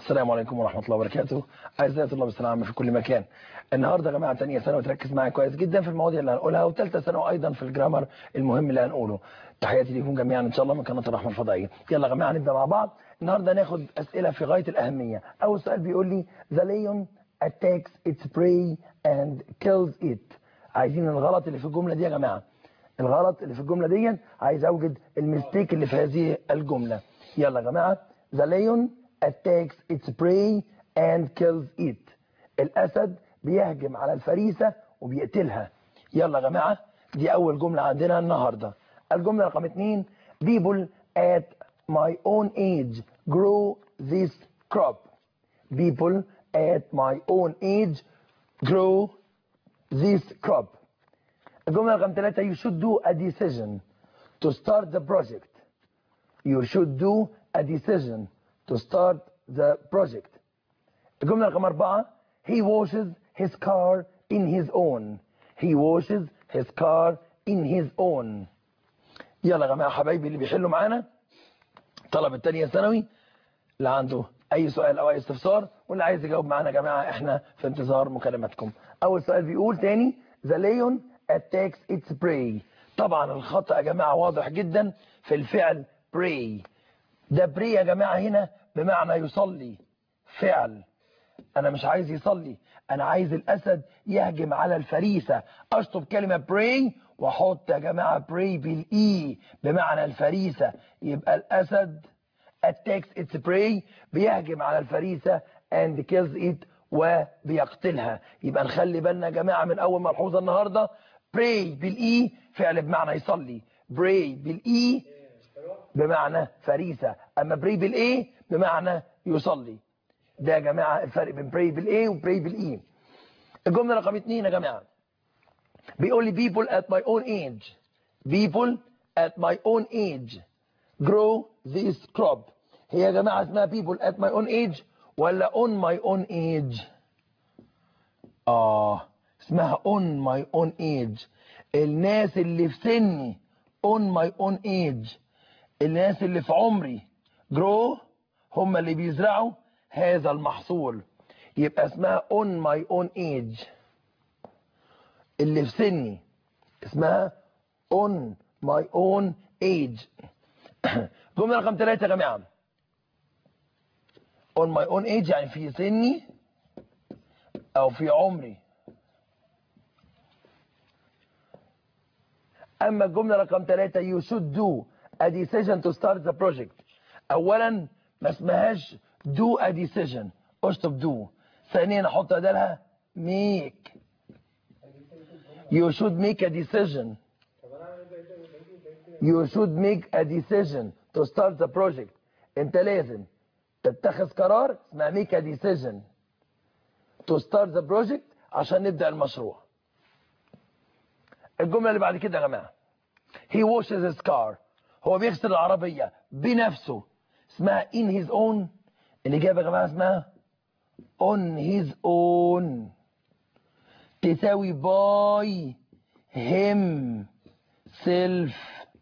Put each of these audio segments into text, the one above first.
السلام عليكم ورحمة الله وبركاته أعزائي طلاب الثانوية العامة في كل مكان النهاردة يا جماعة تانية ثانوي تركز معايا كويس جدا في المواضيع اللي هنقولها وثالثة ثانوي أيضا في الجرامر المهم اللي هنقوله تحياتي لكم جميعا إن شاء الله من قناة الرحمة الفضائية يلا يا جماعة نبدأ مع بعض النهاردة ناخد أسئلة في غاية الأهمية أول سؤال بيقول لي The lion attacks its prey and kills it عايزين الغلط اللي في الجملة دي يا جماعة الغلط اللي في الجملة دي عايز أوجد المستيك اللي في هذه الجملة يلا يا جماعة The lion attacks its prey and kills it الأسد بيهجم على الفريسة وبيقتلها يلا يا جماعة دي أول جملة عندنا النهاردة الجملة رقم اتنين people at my own age grow this crop people at my own age grow this crop الجملة رقم ثلاثة you should do a decision to start the project you should do a decision to start the project الجملة رقم أربعة he washes his car in his own he washes his car in his own يلا يا جماعة حبايبي اللي بيحلوا معانا طلب التانية ثانوي اللي عنده أي سؤال أو أي استفسار واللي عايز يجاوب معانا يا جماعة احنا في انتظار مكالماتكم أول سؤال بيقول تاني the lion attacks its prey طبعا الخطأ يا جماعة واضح جدا في الفعل pray ده pray يا جماعة هنا بمعنى يصلي فعل انا مش عايز يصلي انا عايز الاسد يهجم على الفريسة اشطب كلمة pray واحط يا جماعة pray بالاي بمعنى الفريسة يبقى الاسد attacks its prey بيهجم على الفريسة and kills it وبيقتلها يبقى نخلي بالنا يا جماعة من اول ملحوظة النهاردة pray بالاي فعل بمعنى يصلي pray بالاي بمعنى فريسة اما pray بالايه بمعنى يصلي ده يا جماعة الفرق بين pray بالايه وpray بالاي الجملة رقم اتنين يا جماعة بيقول لي people at my own age people at my own age grow this crop هي يا جماعة اسمها people at my own age ولا on my own age اه اسمها on my own age الناس اللي في سني on my own age الناس اللي في عمري grow هم اللي بيزرعوا هذا المحصول يبقى اسمها on my own age اللي في سني اسمها on my own age جملة رقم ثلاثة يا جماعة on my own age يعني في سني او في عمري اما الجملة رقم ثلاثة you should do a decision to start the project اولا ما اسمهاش do a decision اشطب do ثانيا احط بدلها make you should make a decision you should make a decision to start the project انت لازم تتخذ قرار اسمها make a decision to start the project عشان نبدأ المشروع الجملة اللي بعد كده يا جماعة he washes his car هو بيغسل العربية بنفسه اسمها in his own الإجابة يا جماعة اسمها on his own تساوي by himself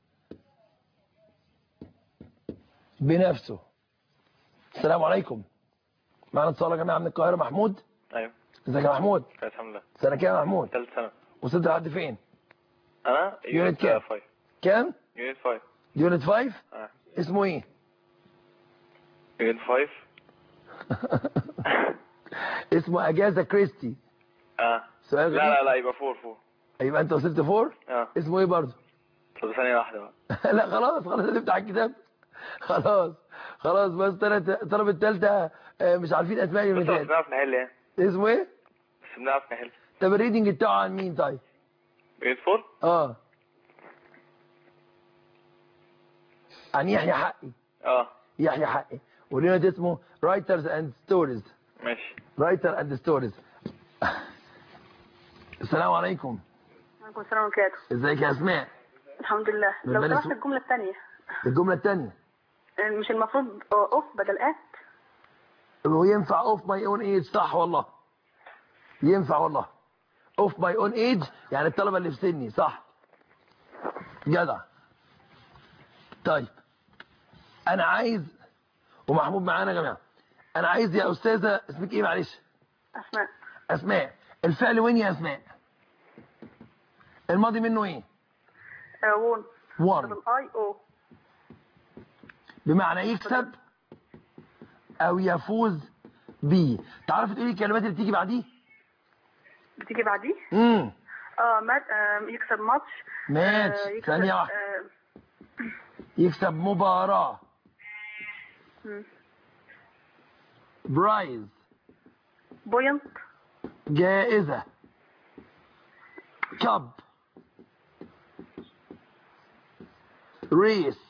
بنفسه السلام عليكم معنا اتصال يا جماعة من القاهرة محمود ايوه ازيك يا محمود كويس الحمد لله سنة كام يا محمود ثالث سنة وصلت لحد فين انا يونت كام؟ 5 كام يونت 5 يونت 5 اه اسمه ايه يونت 5 اسمه اجازة كريستي اه سؤال لا لا غريب لا يبقى 4 4 يبقى انت وصلت فور اه اسمه ايه برضه طب ثانية واحدة بقى لا خلاص خلاص نفتح الكتاب خلاص خلاص بس طلعت طلب التالتة آه، مش عارفين اسماء بس بس اليونيتات بنعرف نحل يعني اسمه ايه بس بنعرف نحل طب الريدنج بتاعه عن مين طيب يونت 4 اه عن يحيى حقي اه يحيى حقي واليونت اسمه رايترز اند ستوريز ماشي رايتر اند ستوريز السلام عليكم عليكم السلام وبركاته ازيك يا اسماء الحمد لله من لو بني سمحت سويف. الجملة الثانية الجملة الثانية مش المفروض اوف بدل ات هو ينفع اوف ماي اون ايج صح والله ينفع والله اوف ماي اون ايج يعني الطلبة اللي في سني صح جدع طيب انا عايز ومحمود معانا يا جماعة انا عايز يا استاذه اسمك ايه معلش أسماء اسماء الفعل وين يا اسماء الماضي منه ايه آه، وون وان اي او بمعنى يكسب او يفوز بيه تعرف تقولي الكلمات اللي بتيجي بعديه بتيجي بعديه امم اه مات آه يكسب ماتش ماتش آه، يكسب ثانيه واحده آه، يكسب مباراه مم. برايز بوينت جائزة كب ريس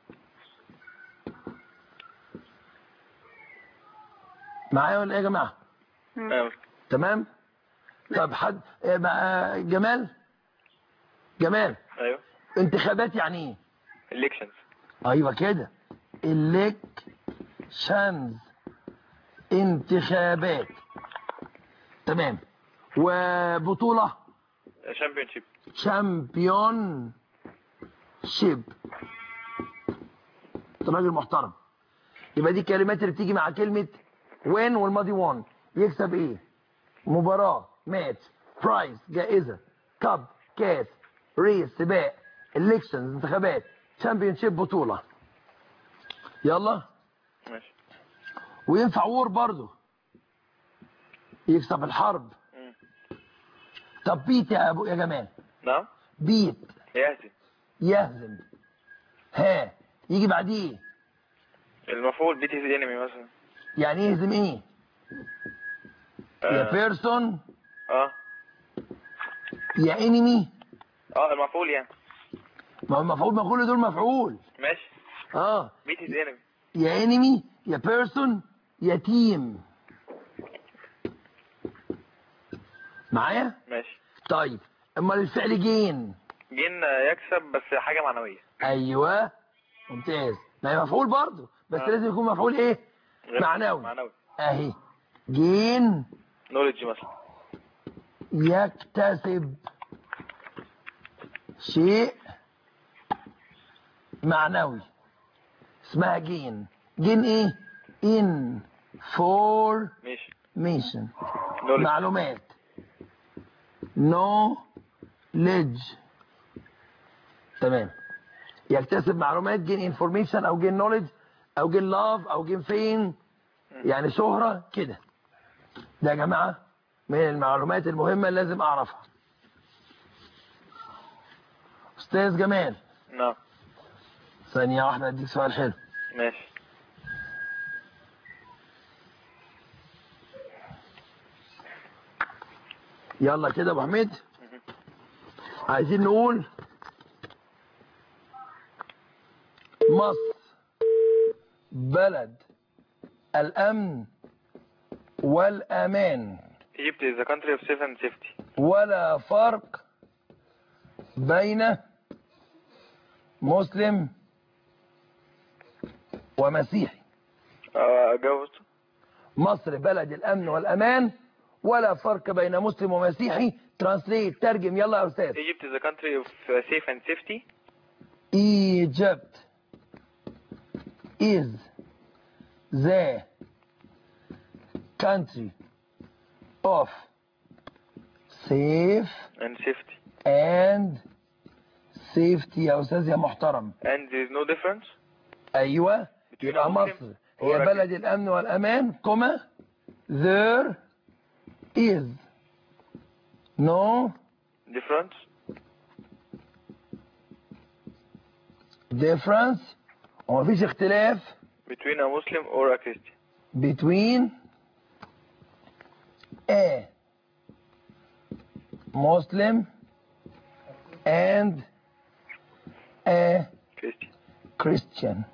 معايا ولا ايه يا جماعة ايوه تمام طب حد إيه بقى جمال جمال ايوه انتخابات يعني ايه الكشنز ايوه كده elections انتخابات تمام وبطولة شامبيون شيب شامبيون شيب انت راجل محترم يبقى دي الكلمات اللي بتيجي مع كلمة وين والماضي وان يكسب ايه مباراة ماتش برايز جائزة كاب كاس ريس سباق الكشنز انتخابات شامبيون شيب بطولة يلا ماشي وينفع وور برضه يكسب الحرب مم. طب بيت يا ابو يا جمال نعم بيت يهزم يهزم ها يجي بعديه المفروض بيت هيز انمي مثلا يعني يهزم ايه يا اه بيرسون اه يا انمي اه المفعول يعني ما هو المفعول ما كل دول مفعول ماشي اه بيت هيز انمي يا انمي يا بيرسون يا تيم معايا ماشي طيب امال الفعل جين جين يكسب بس حاجة معنوية ايوه ممتاز ما هي مفعول برضه بس آه. لازم يكون مفعول ايه غير- معنوي معنوي اهي جين نولج مثلا يكتسب شيء معنوي اسمها جين جين ايه ماشي information نولج معلومات knowledge تمام يكتسب معلومات جين انفورميشن او جين نوليدج او جين لاف او جين فين يعني شهرة كده ده يا جماعة من المعلومات المهمة اللي لازم اعرفها استاذ جمال نعم ثانية واحدة اديك سؤال حلو ماشي يلا كده يا ابو حميد عايزين نقول مصر بلد الامن والامان Egypt is the country of safe and safety ولا فرق بين مسلم ومسيحي آه، جاوبت مصر بلد الامن والامان ولا فرق بين مسلم ومسيحي ترانسليت ترجم يلا يا استاذ Egypt is the country of uh, safe and safety Egypt is the country of safe and safety and safety يا أستاذ يا محترم and there is no difference أيوة يبقى مصر هي بلد الأمن والأمان كما there is no difference difference ومفيش اختلاف between a Muslim or a Christian between a Muslim and a Christian Christian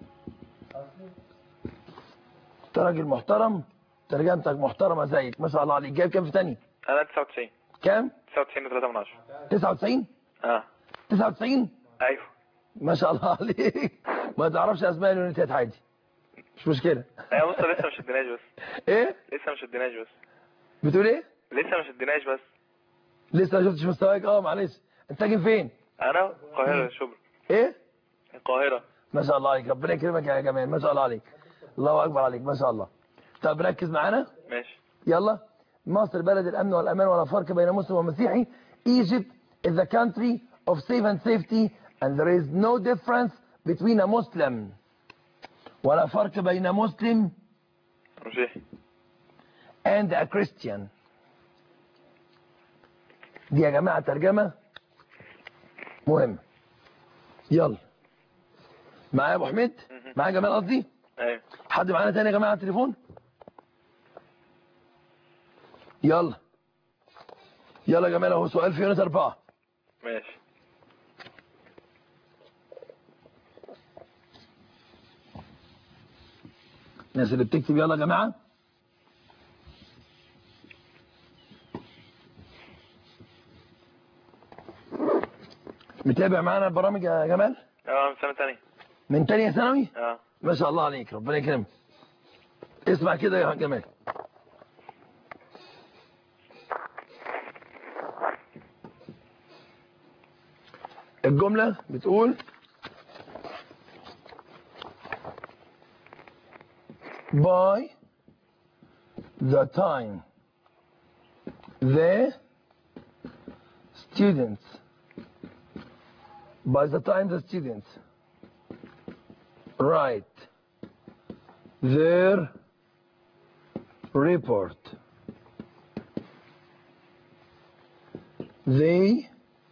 انت راجل محترم ترجمتك محترمة زيك ما شاء الله عليك جايب كام في تاني أنا 99 كام 99 و3 من 10 99 اه 99 أيوه ما شاء الله عليك ما تعرفش اسماء اليونيتات عادي مش مشكلة هي بص لسه مش اديناش بس ايه لسه مش اديناش بس بتقول ايه لسه مش اديناش بس لسه ما شفتش مستواك اه معلش انت ساكن فين أنا القاهرة شبرا ايه القاهرة ما شاء الله عليك ربنا يكرمك يا جمال ما شاء الله عليك الله اكبر عليك ما شاء الله طب ركز معانا ماشي يلا مصر بلد الامن والامان ولا فرق بين مسلم ومسيحي Egypt is the country of safe and safety and there is no difference between a Muslim ولا فرق بين مسلم ماشي and a Christian دي يا جماعة ترجمة مهم يلا معايا ابو حميد معايا جمال قصدي ايوه حد معانا تاني يا جماعة على التليفون يلا يلا يا جمال اهو سؤال في يونت أربعة ماشي الناس اللي بتكتب يلا يا جماعة متابع معانا البرامج يا جمال اه من سنة تانية من تانية ثانوي اه ما شاء الله عليك ربنا يكرمك اسمع كده يا جمال الجملة بتقول by the time the students by the time the students write their report they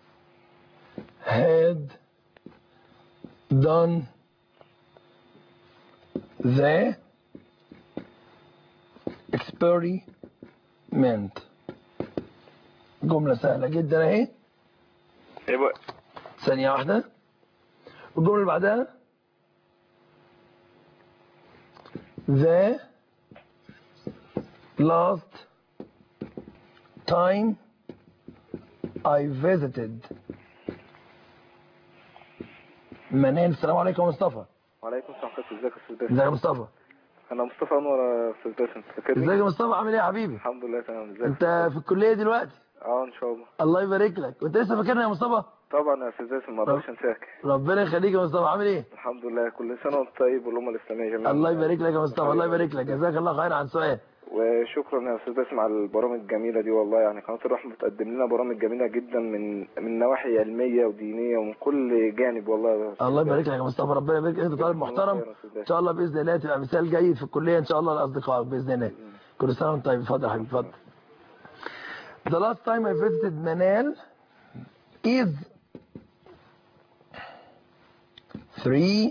had done the experiment جملة سهلة جدا اهي ايه بقى ثانية واحدة والجملة اللي بعدها the last time I visited منال السلام عليكم يا مصطفى وعليكم السلام ورحمة الله ازيك يا استاذ ازيك باسم يا مصطفى انا مصطفى انور يا استاذ باسم فاكرني ازيك يا مصطفى عامل ايه يا حبيبي الحمد لله تمام ازيك انت في الكلية دلوقتي اه ان شاء الله الله يبارك لك وانت لسه فاكرنا يا مصطفى طبعا يا استاذ باسم ما اقدرش انساك ربنا يخليك يا مصطفى عامل ايه الحمد لله كل سنه وانت طيب والامه الاسلاميه جميعا الله يبارك لك يا مصطفى الله يبارك لك جزاك الله خير عن سؤال وشكرا يا استاذ باسم على البرامج الجميله دي والله يعني قناه الرحمه بتقدم لنا برامج جميله جدا من من نواحي علميه ودينيه ومن كل جانب والله يا أستاذ الله باسم. يبارك لك يا مصطفى ربنا يبارك لك انت طالب محترم ان شاء الله باذن الله تبقى مثال جيد في الكليه ان شاء الله لاصدقائك باذن الله كل سنه وانت طيب اتفضل يا حبيبي اتفضل The last time I visited Manal is three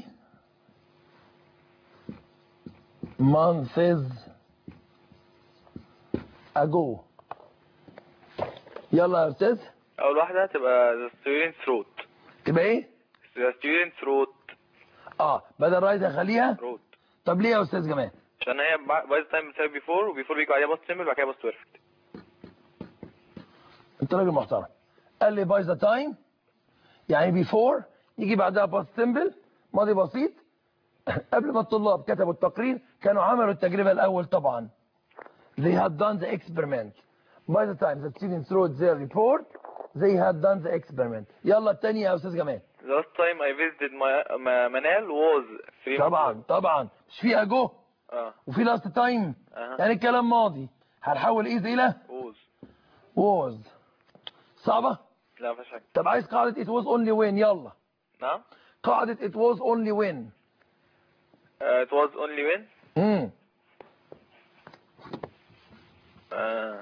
months ago يلا يا استاذ اول واحدة تبقى the student wrote تبقى ايه the student wrote اه بدل رايت اخليها wrote طب ليه يا استاذ جمال عشان هي باي ذا تايم بتساوي before وبيفور بيجي بعدها باست سيمبل بعد كده باست بيرفكت انت راجل محترم قال لي باي ذا تايم يعني بيفور يجي بعدها باست سيمبل ماضي بسيط قبل ما الطلاب كتبوا التقرير كانوا عملوا التجربة الأول طبعا they had done the experiment by the time the students wrote their report they had done the experiment يلا التانية يا أستاذ جمال the last time I visited my, my Manal was three months طبعا طبعا مش فيها جو ago. اه وفي لاست تايم أها. يعني الكلام ماضي هنحول ايز الى was was صعبة لا مفيش حاجة طب عايز قاعدة it was only when يلا نعم قاعدة it was only when uh, it was only when امم آه.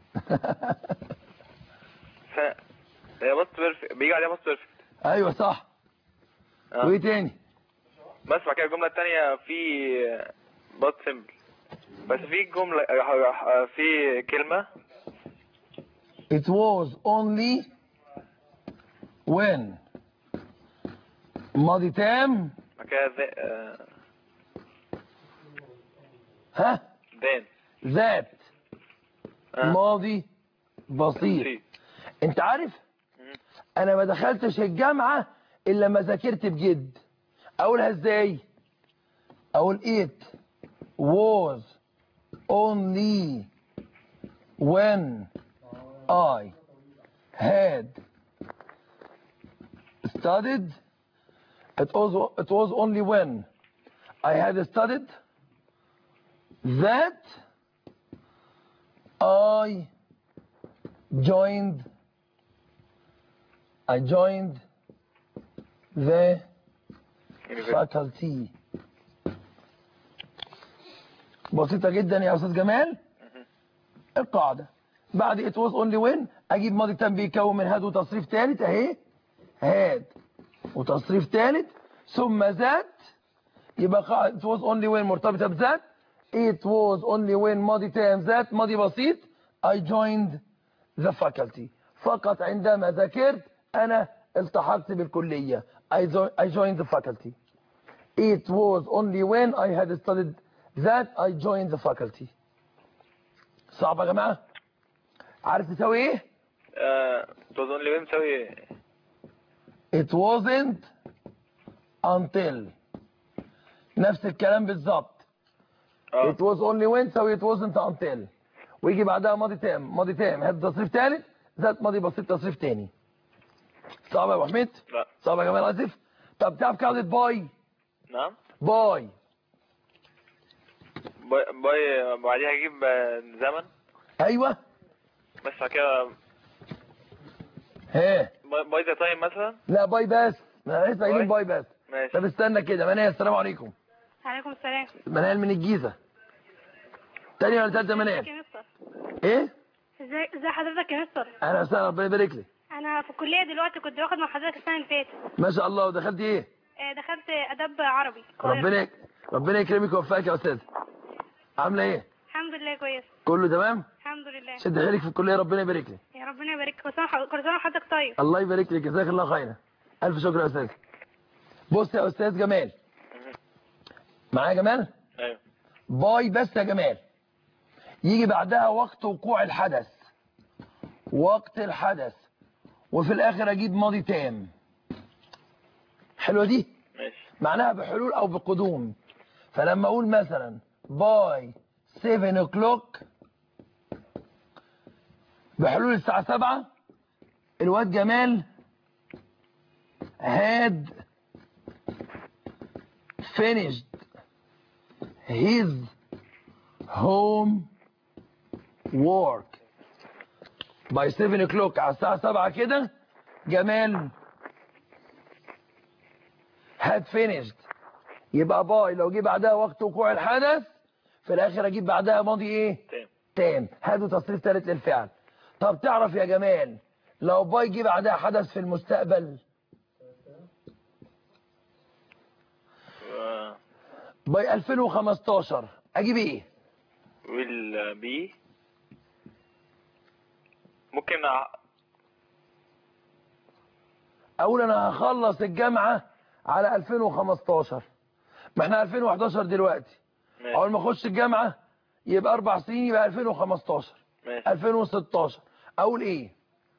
ف... هي باست بيرفكت بيجي عليها باست بيرفكت ايوه صح آه. وايه تاني بس بعد كده الجملة التانية في باست سيمبل بس في جملة آه، في كلمة It was only when ماضي تام بعد كده ذا- آه، ها then ذات آه. ماضي بسيط see. انت عارف انا ما دخلتش الجامعة الا لما ذاكرت بجد اقولها ازاي اقول it was only when I had studied it was it was only when I had studied that I joined I joined the faculty بسيطة جدا يا أستاذ جمال القاعدة بعد it was only when أجيب ماضي تام بيكون من هاد وتصريف ثالث أهي هاد وتصريف ثالث ثم ذات يبقى قاعدة it was only when مرتبطة بذات it was only when ماضي تام ذات ماضي بسيط I joined the faculty فقط عندما ذاكرت أنا التحقت بالكلية I jo- I joined the faculty it was only when I had studied that I joined the faculty صعبة يا جماعة عارف تساوي ايه آه، تظن لي مساوي it wasn't until نفس الكلام بالظبط اه it was only when تساوي it wasn't until ويجي بعدها ماضي تام ماضي تام هات تصريف ثالث ذات ماضي بسيط تصريف تاني صعبة يا ابو حميد لا صعبة يا جمال اسف طب تعرف قاعدة باي نعم باي باي, باي بعديها هجيب آه، زمن ايوه بس بعد كده ها باي- باي ذا تايم مثلا لا باي بس ما احنا لسه قايلين باي بس ماشي طب استنى كده منال السلام عليكم عليكم السلام منال من الجيزة تانية ولا تالتة منال يا مستر ايه ازاي ازاي حضرتك يا مستر اهلا وسهلا ربنا يبارك لي انا في الكليه دلوقتي كنت باخد مع حضرتك السنه اللي فاتت ما شاء الله ودخلت ايه آه، دخلت اداب عربي القاهرة. ربنا ربنا يكرمك ويوفقك يا استاذ عامله ايه الحمد لله كويس كله تمام الحمد لله شد حيلك في الكليه ربنا يبارك لي يا ربنا يبارك كل سنه وح- كل سنه وحضرتك طيب الله يبارك لك جزاك الله خيرا الف شكر يا استاذ بص يا استاذ جمال معايا جمال ايوه باي بس يا جمال يجي بعدها وقت وقوع الحدث وقت الحدث وفي الاخر اجيب ماضي تام حلوه دي ماشي معناها بحلول او بقدوم فلما اقول مثلا باي 7 o'clock بحلول الساعة 7 الواد جمال had finished his home work by 7 o'clock على الساعة 7 كده جمال had finished يبقى باي لو جه بعدها وقت وقوع الحدث في الاخر اجيب بعدها ماضي ايه تمام تام هادوا تصريف ثالث للفعل طب تعرف يا جمال لو باي جه بعدها حدث في المستقبل آه، باي 2015 اجيب ايه will be ممكن أ- اقول انا هخلص الجامعة على 2015 ما احنا 2011 دلوقتي ماشي اول ما اخش الجامعة يبقى اربع سنين يبقى 2015 ماشي 2016 اقول ايه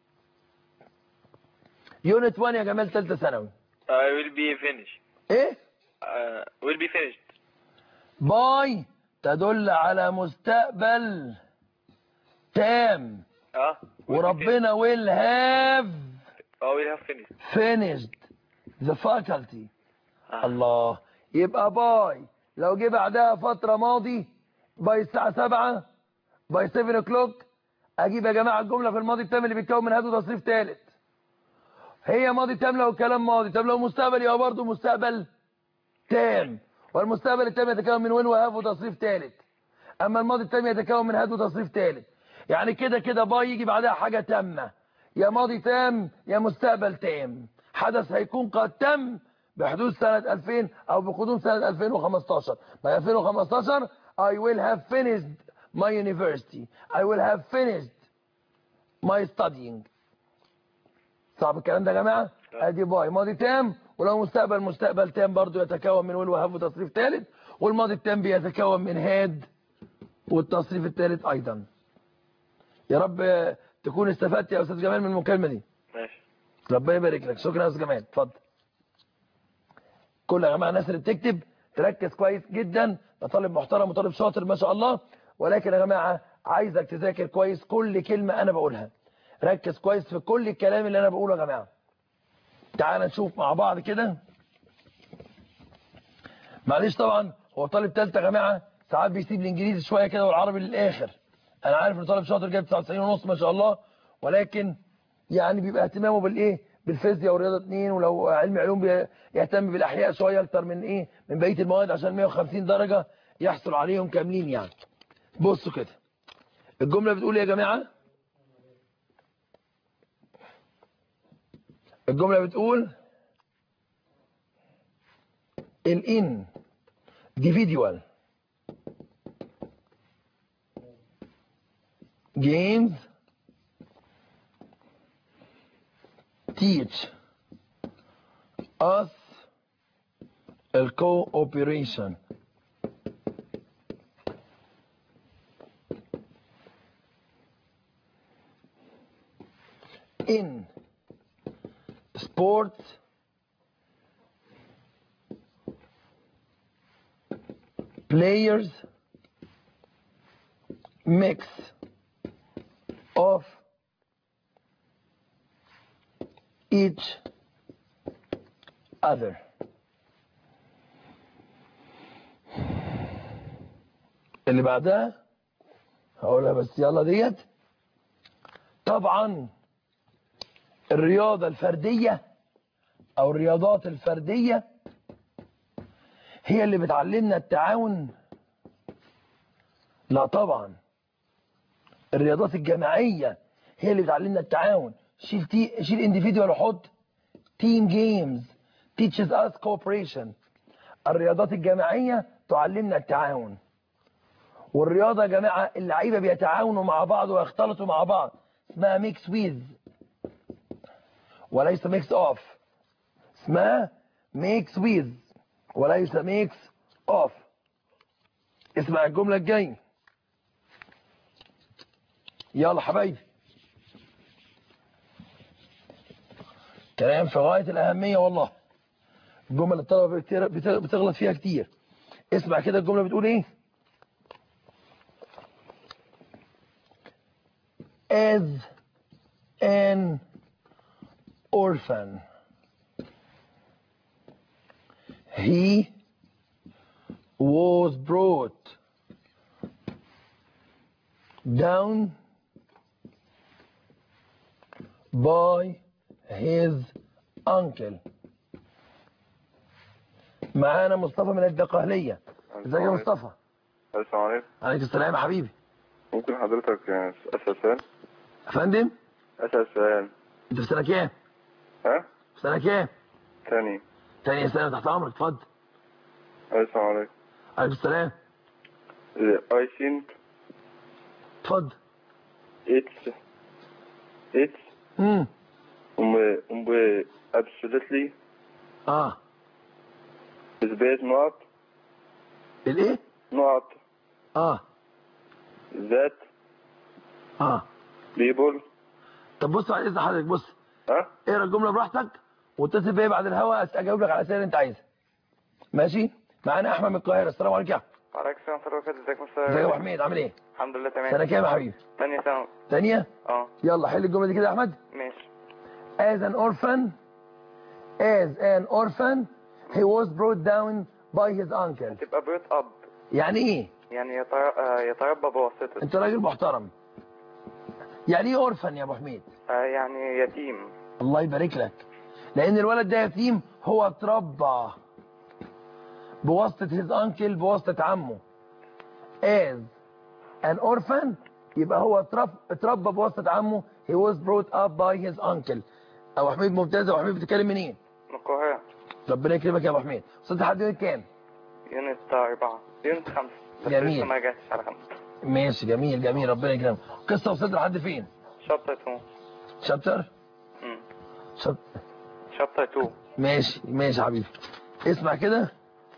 يونت 1 يا جمال ثالثه ثانوي آه، will be finished ايه آه، will be finished باي تدل على مستقبل تام اه will be finished. وربنا will have اه will have finished finished the faculty آه. الله يبقى باي لو جه بعدها فترة ماضي باي الساعة 7 باي 7 o'clock اجيب يا جماعة الجملة في الماضي التام اللي بيتكون من هذا تصريف ثالث هي ماضي تام لو كلام ماضي طب لو مستقبل يبقى برضه مستقبل تام والمستقبل التام يتكون من وين وهاف وتصريف ثالث اما الماضي التام يتكون من هاد وتصريف ثالث يعني كده كده باي يجي بعدها حاجة تامة يا ماضي تام يا مستقبل تام حدث هيكون قد تم بحدوث سنة 2000 او بقدوم سنة 2015 by 2015 I will have finished my university I will have finished my studying صعب الكلام ده يا جماعة ادي باي ماضي تام ولو مستقبل مستقبل تام برضو يتكون من ويل وهاف وتصريف ثالث والماضي التام بيتكون من هاد والتصريف الثالث ايضا يا رب تكون استفدت يا استاذ جمال من المكالمة دي ماشي ربنا يبارك لك شكرا يا استاذ جمال اتفضل كل يا جماعه الناس اللي بتكتب تركز كويس جدا ده طالب محترم وطالب شاطر ما شاء الله ولكن يا جماعه عايزك تذاكر كويس كل كلمه انا بقولها ركز كويس في كل الكلام اللي انا بقوله يا جماعه تعال نشوف مع بعض كده معلش طبعا هو طالب ثالثه يا جماعه ساعات بيسيب الانجليزي شويه كده والعربي للاخر انا عارف ان طالب شاطر جايب 99 ونص ما شاء الله ولكن يعني بيبقى اهتمامه بالايه بالفيزياء والرياضه اتنين ولو علم علوم بي- يهتم بالاحياء شويه اكتر من ايه من بقيه المواد عشان 150 درجه يحصل عليهم كاملين يعني بصوا كده الجمله بتقول ايه يا جماعه الجمله بتقول الان individual games teach us a cooperation in sports players mix of each other اللي بعدها هقولها بس يلا ديت طبعا الرياضة الفردية او الرياضات الفردية هي اللي بتعلمنا التعاون لا طبعا الرياضات الجماعية هي اللي بتعلمنا التعاون شيل تي شيل individual وحط team games teaches us cooperation الرياضات الجماعية تعلمنا التعاون والرياضة يا جماعة اللعيبة بيتعاونوا مع بعض ويختلطوا مع بعض اسمها ميكس ويز وليس ميكس اوف اسمها ميكس ويز وليس ميكس اوف اسمع الجملة الجاية يلا حبايبي كلام في غاية الأهمية والله الجمل اللي الطلبة بتر- بت- بتغلط فيها كتير اسمع كده الجملة بتقول ايه as an orphan he was brought down by his uncle معانا مصطفى من الدقهلية ازيك يا مصطفى السلام عليكم عليك السلام يا حبيبي ممكن حضرتك أسأل سؤال يا فندم أسأل سؤال انت في سنة كام ها في سنة كام تاني تانية سنة تحت امرك اتفضل السلام عليكم عليك السلام I think اتفضل it's it's امم um, um, absolutely اه space not الايه not اه that اه people طب بص على اذن حضرتك بص ها اقرا الجمله براحتك واتصل بيا بعد الهوا أس- اجاوب لك على الاسئله اللي انت عايزها ماشي معانا احمد من القاهره السلام عليكم يا احمد عليك السلام ورحمة الله وبركاته ازيك يا ازيك يا مستر ابو حميد عامل ايه الحمد لله سنه تمام كام يا حبيبي تانية ثانوي ثانيه اه يلا حل الجمله دي كده يا احمد ماشي as an orphan as an orphan he was brought down by his uncle تبقى بيوت اب يعني ايه يعني يتر- آه، يتربى بواسطة انت راجل محترم يعني ايه اورفن يا ابو حميد آه، يعني يتيم الله يبارك لك لان الولد ده يتيم هو اتربى بواسطة his uncle بواسطة عمه as an orphan يبقى هو اترب- اتربى بواسطة عمه he was brought up by his uncle ابو حميد ممتاز يا ابو حميد بتتكلم منين من القاهرة ربنا يكرمك يا ابو حميد وصلت لحد يوم كام يونت أربعة يونت خمسة بس جميل. لسه ما رجعتش على خمسة ماشي جميل جميل ربنا يكرمك قصة وصلت لحد فين شابتر 2 شابتر مم. شاب... شابتر 2 ماشي ماشي يا حبيبي اسمع كده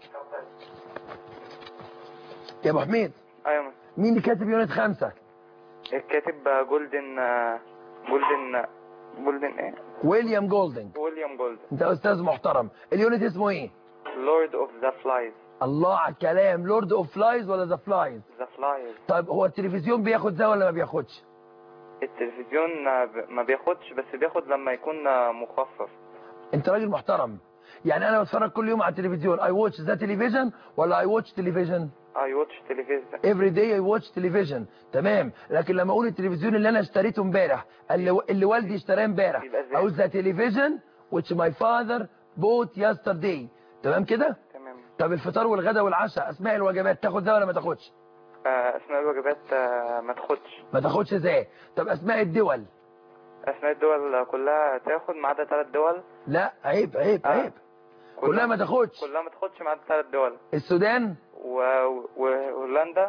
يا ابو حميد ايوه مس. مين اللي كاتب يونت خمسة الكاتب آه، جولدن آه، جولدن آه، جولدن ايه ويليام جولدنج ويليام جولدن انت استاذ محترم اليونت اسمه ايه لورد اوف ذا فلايز الله على الكلام لورد اوف فلايز ولا ذا فلايز ذا فلايز طيب هو التلفزيون بياخد ده ولا ما بياخدش التلفزيون آه، ب- ما بياخدش بس بياخد لما يكون آه، مخصص انت راجل محترم يعني انا بتفرج كل يوم على التلفزيون اي واتش ذا تلفزيون ولا اي واتش تلفزيون اي واتش تلفزيون every day I watch television تمام لكن لما اقول التلفزيون اللي انا اشتريته امبارح اللي, اللي والدي اشتراه امبارح يبقى ازاي؟ اقول the television which my father bought yesterday تمام كده تمام طب الفطار والغداء والعشاء اسماء الوجبات تاخد ده ولا ما تاخدش آه، اسماء الوجبات آه، ما تاخدش ما تاخدش ازاي طب اسماء الدول اسماء الدول كلها تاخد ما عدا ثلاث دول لا عيب عيب آه. عيب كلها ما تاخدش كلها ما تاخدش ما عدا ثلاث دول السودان و... وهولندا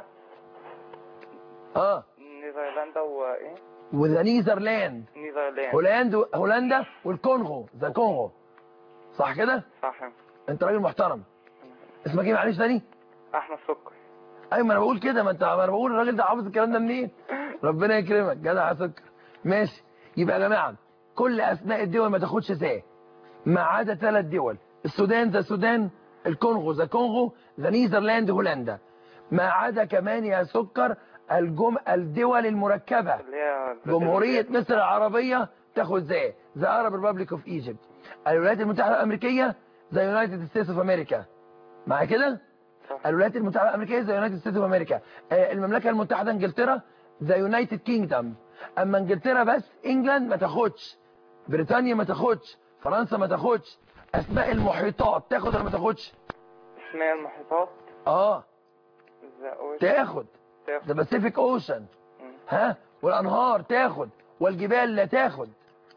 اه نيذرلندا وايه وذا نيذرلاند نيذرلاند هولندا هولندا والكونغو ذا كونغو صح كده صح انت راجل محترم اسمك ايه معلش تاني احمد سكر ايوه ما انا بقول كده ما انت ما انا بقول الراجل ده حافظ الكلام ده منين ربنا يكرمك جدع يا سكر ماشي يبقى يا جماعه كل اسماء الدول ما تاخدش ساعه ما عدا ثلاث دول السودان ذا السودان الكونغو ذا كونغو ذا نيذرلاند هولندا ما عدا كمان يا سكر الجم الدول المركبه اللي هي جمهورية مصر العربية تاخد زي ذا Arab Republic of Egypt الولايات المتحدة الأمريكية ذا يونايتد ستيتس اوف أمريكا مع كده صح. الولايات المتحدة الأمريكية ذا يونايتد ستيتس اوف أمريكا المملكة المتحدة انجلترا ذا يونايتد كينجدم أما انجلترا بس انجلاند ما تاخدش بريطانيا ما تاخدش فرنسا ما تاخدش أسماء المحيطات تاخد ولا ما تاخدش اسماء المحيطات اه ذا أوش- تاخد تاخد. ذا باسيفيك اوشن مم. ها والانهار تاخد والجبال لا تاخد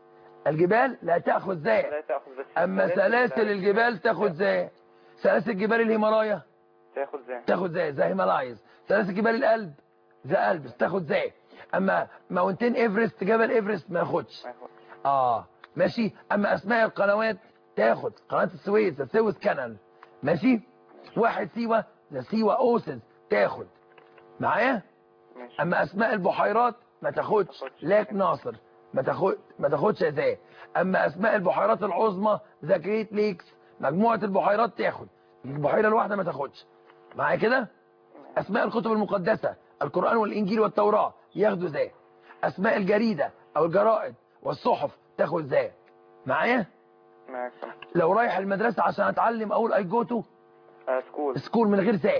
الجبال لا تاخد زي لا تاخد بس اما سلاسل الجبال تاخد زي سلاسل جبال الهيمالايا تاخد زي تاخد زي زي هيمالايز سلاسل جبال القلب زي ألبس تاخد زي اما ماونتين ايفرست جبل ايفرست ما ياخدش ما ياخدش. اه ماشي اما اسماء القنوات تاخد قناه السويس السويس كانال ماشي واحد سيوه ذا سيوه اوسز تاخد معايا ماشي اما اسماء البحيرات ما تاخدش تاخدش. لاك ناصر ما تاخد ما تاخدش ازاي اما اسماء البحيرات العظمى ذا جريت ليكس مجموعه البحيرات تاخد البحيره الواحده ما تاخدش معايا كده اسماء الكتب المقدسه القران والانجيل والتوراه ياخدوا زي اسماء الجريده او الجرائد والصحف تاخد زي معايا معاك لو رايح المدرسه عشان اتعلم اقول اي جو تو آه، سكول سكول من غير زي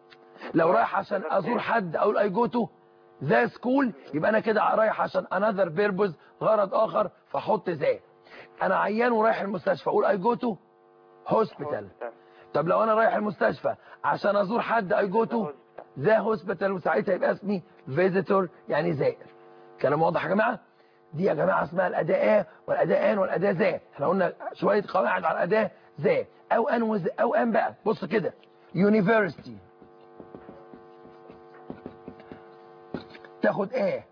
لو رايح عشان ازور حد اقول اي جو تو ذا سكول يبقى انا كده رايح عشان انذر بيربز غرض اخر فاحط زي انا عيان ورايح المستشفى اقول اي جو تو هوسبيتال طب لو انا رايح المستشفى عشان ازور حد اي جو تو ذا هوسبيتال وساعتها يبقى اسمي فيزيتور يعني زائر كلام واضح يا جماعه دي يا جماعه اسمها الاداء والاداءان والاداء ذا احنا قلنا شويه قواعد على الاداء ذا او ان وز او ان بقى بص كده يونيفرسيتي تاخد ايه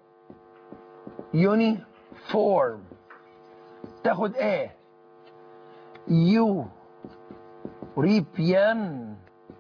يونيفورم تاخد ايه يو ريبيان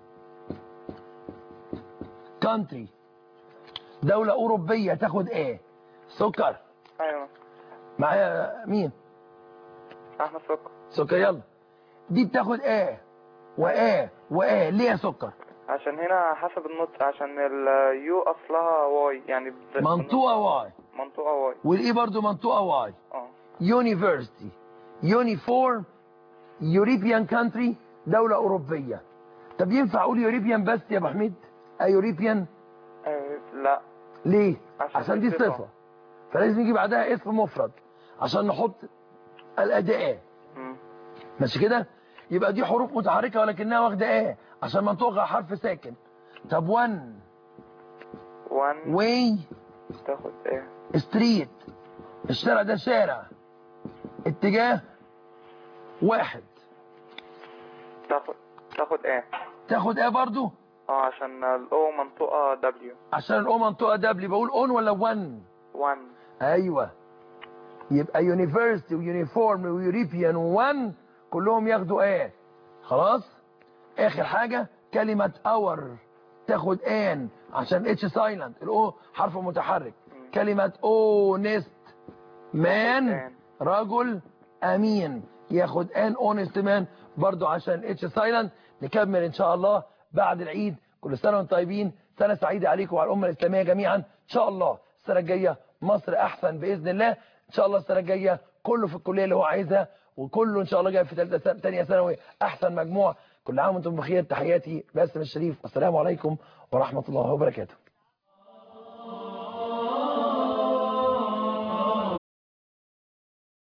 كونتري دولة أوروبية تاخد ايه سكر ايوه معايا مين احمد سكر سكر يلا دي بتاخد ايه وايه وايه ليه يا سكر عشان هنا حسب النطق عشان اليو اصلها واي يعني ب- منطوقة واي منطوقه واي والايه برضو منطوقة واي اه يونيفرسيتي يونيفورم يوريبيان كانتري دولة أوروبية طب ينفع أقول يوريبيان بس يا أبو حميد أي يوريبيان آه، لا ليه عشان عشان دي دي صفة. صفة فلازم يجي بعدها اسم مفرد عشان نحط الأداء مم. ماشي كده يبقى دي حروف متحركة ولكنها واخدة ايه عشان منطقها حرف ساكن طب وان وان واي تاخد ايه ستريت الشارع ده شارع اتجاه واحد تاخد تاخد ايه تاخد ايه برضو اه عشان الاو منطقه دبليو عشان الاو منطقة دبليو بقول اون ولا وان وان ايوه يبقى يونيفرسيتي ويونيفورم ويوريبيان وان كلهم ياخدوا ايه خلاص اخر حاجة كلمة اور تاخد ان عشان اتش سايلنت الاو حرف متحرك كلمة اونست مان An. رجل امين ياخد ان اونست مان برضو عشان اتش سايلنت نكمل ان شاء الله بعد العيد كل سنة وانتم طيبين سنة سعيدة عليكم وعلى الأمة الإسلامية جميعا إن شاء الله السنة الجاية مصر أحسن بإذن الله إن شاء الله السنة الجاية كله في الكلية اللي هو عايزها وكله إن شاء الله جاي في ثالثة ثانية ثانوي أحسن مجموع كل عام وانتم بخير تحياتي باسم الشريف والسلام عليكم ورحمة الله وبركاته